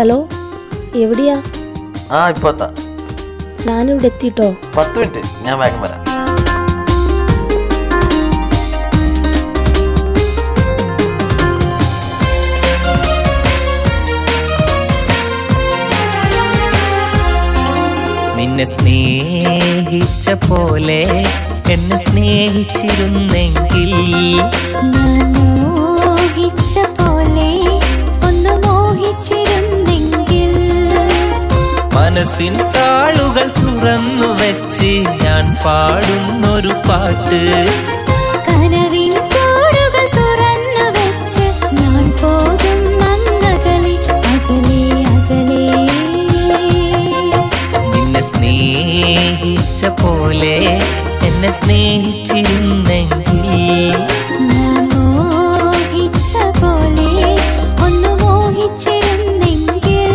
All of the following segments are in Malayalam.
ഹലോ എവിടെയാ ആ ഇപ്പൊ എത്താം ഞാനിവിടെ എത്തിട്ടോ പത്ത് മിനിറ്റ് ഞാൻ വേഗം വരാം നിന്നെ സ്നേഹിച്ച പോലെ എന്നെ സ്നേഹിച്ചിരുന്നെങ്കിൽ ഞാൻ മോഹിച്ച പോലെ ഒന്ന് മോഹിച്ചിരുന്നെങ്കിൽ മനസ്സിൻ താളുകൾ തുറന്നു വെച്ച് ഞാൻ പാടുന്നൊരു പാട്ട് കനവിൻ കൂടുകൾ തുറന്നു വെച്ച് ഞാൻ പോകും അങ്ങകലെ അകലെ അകലെ നിന്നെ സ്നേഹിച്ച പോലെ എന്നെ സ്നേഹിച്ചിരുന്നെങ്കിൽ ഞാൻ മോഹിച്ച പോലെ ഒന്ന് മോഹിച്ചിരുന്നെങ്കിൽ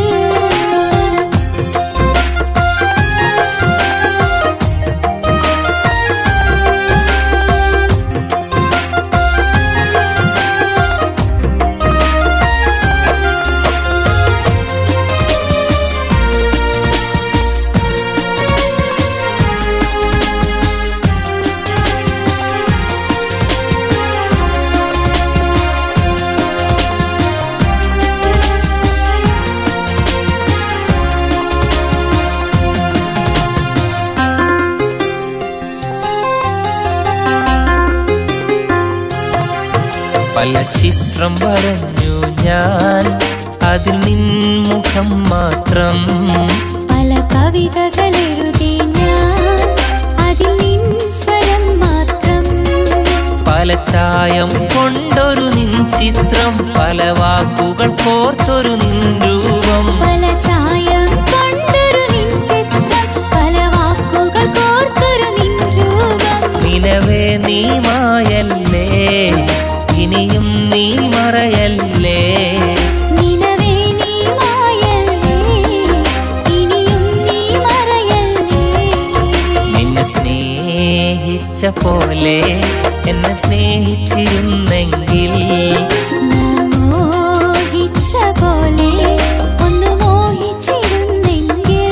പല ചിത്രം വരഞ്ഞു ഞാൻ അതിൽ നിൻ മുഖം മാത്രം പല കവിതകൾ എഴുതി ഞാൻ അതിൽ നിൻ സ്വരം മാത്രം പല ചായം കൊണ്ടൊരു നിൻ ചിത്രം പല വാക്കുകൾ കോർത്തൊരു നിൻ രൂപം പല ചായം കൊണ്ടൊരു നിൻ ചിത്രം പല വാക്കുകൾ കോർത്തൊരു നിൻ രൂപം നിലവേ നീ മായല്ലേ ഇനിയും നീ മറയല്ലേ നിലവേ നീ മായല്ലേ ഇനിയും നീ മറയല്ലേ നിന്നെ സ്നേഹിച്ച പോലെ എന്നെ സ്നേഹിച്ചിരുന്നെങ്കിൽ ഞാൻ മോഹിച്ച പോലെ ഒന്ന് മോഹിച്ചിരുന്നെങ്കിൽ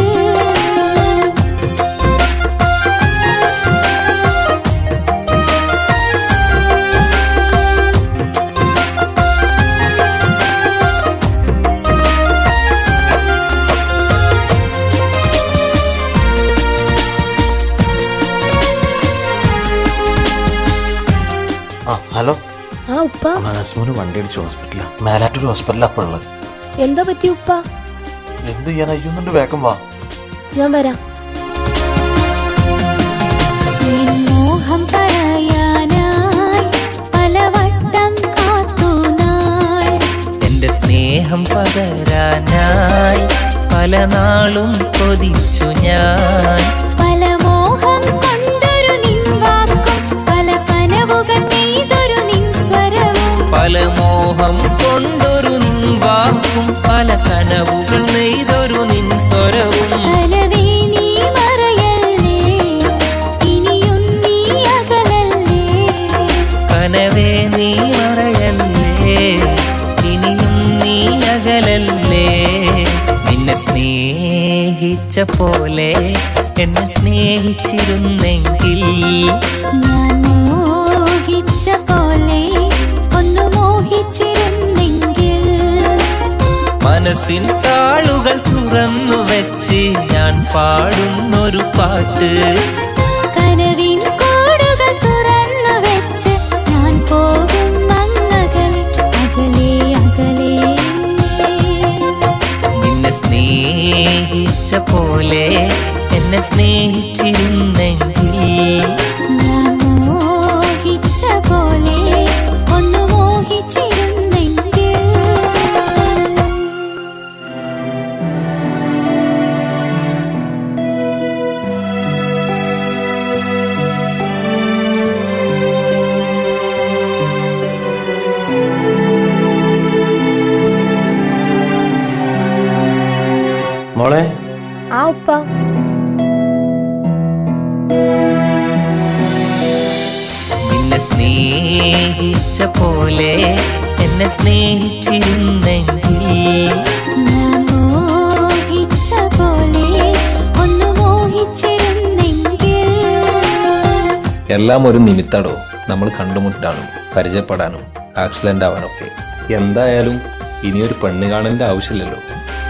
ആ ഹലോ ആ ഉപ്പ മനസ്മോന് വണ്ടി അടിച്ച് ഹോസ്പിറ്റലാണ് മേലാറ്റൂർ ഹോസ്പിറ്റലിലാണ് അപ്പോൾ ഉള്ളത് എന്താ പറ്റി ഉപ്പ എന്ത് ചെയ്യാൻ അയ്യുന്നുണ്ട് വേഗം വാ ഞാൻ വരാം നിൻ മോഹം പറയാനായി പലവട്ടം കാത്തു നാൾ എന്റെ സ്നേഹം പകരാനായി പല നാളും കൊതിച്ചു ഞാൻ പല മോഹം കൊണ്ടൊരു നിൻ വാക്കും പല കനവുകൾ നെയ്തൊരു നിൻ സ്വരവും പല മോഹം കൊണ്ടൊരു നിൻ വാക്കും പല കനവുകൾ നെയ്തൊരു നിൻ സ്വരവും കനവേ നീ മറയല്ലേ ഇനിയും നീ അകലല്ലേ കനവേ നീ മറയല്ലേ ഇനിയും നീ അകലല്ലേ നിന്നെ സ്നേഹിച്ച പോലെ എന്നെ സ്നേഹിച്ചിരുന്നെങ്കിൽ ഞാൻ മോഹിച്ച പോലെ ഒന്ന് മോഹിച്ചിരുന്നെങ്കിൽ മനസ്സിൻ താളുകൾ തുറന്നു വെച്ച് ഞാൻ പാടുന്നൊരു പാട്ട് കനവിൻ കൂടുകൾ തുറന്നു വെച്ച് ഞാൻ പോകും അങ്ങകലെ അകലെ അകലെ നിന്നെ സ്നേഹിച്ച പോലെ എന്നെ സ്നേഹിച്ചിരുന്നെങ്കിൽ ഞാൻ മോഹിച്ച പോലെ ഒന്ന് മോഹിച്ചിരുന്നെങ്കിൽ മോളെ ആ ഉപ്പ നിന്നെ സ്നേഹിച്ച പോലെ എന്നെ സ്നേഹിച്ചിരുന്നെങ്കിൽ ഞാൻ എല്ലാം ഒരു നിമിത്തടോ നമ്മൾ കണ്ടുമുട്ടാനും പരിചയപ്പെടാനും ആക്സിഡന്റ് ആവാനൊക്കെ എന്തായാലും ഇനിയൊരു പെണ്ണ് കാണേണ്ട ആവശ്യമില്ലല്ലോ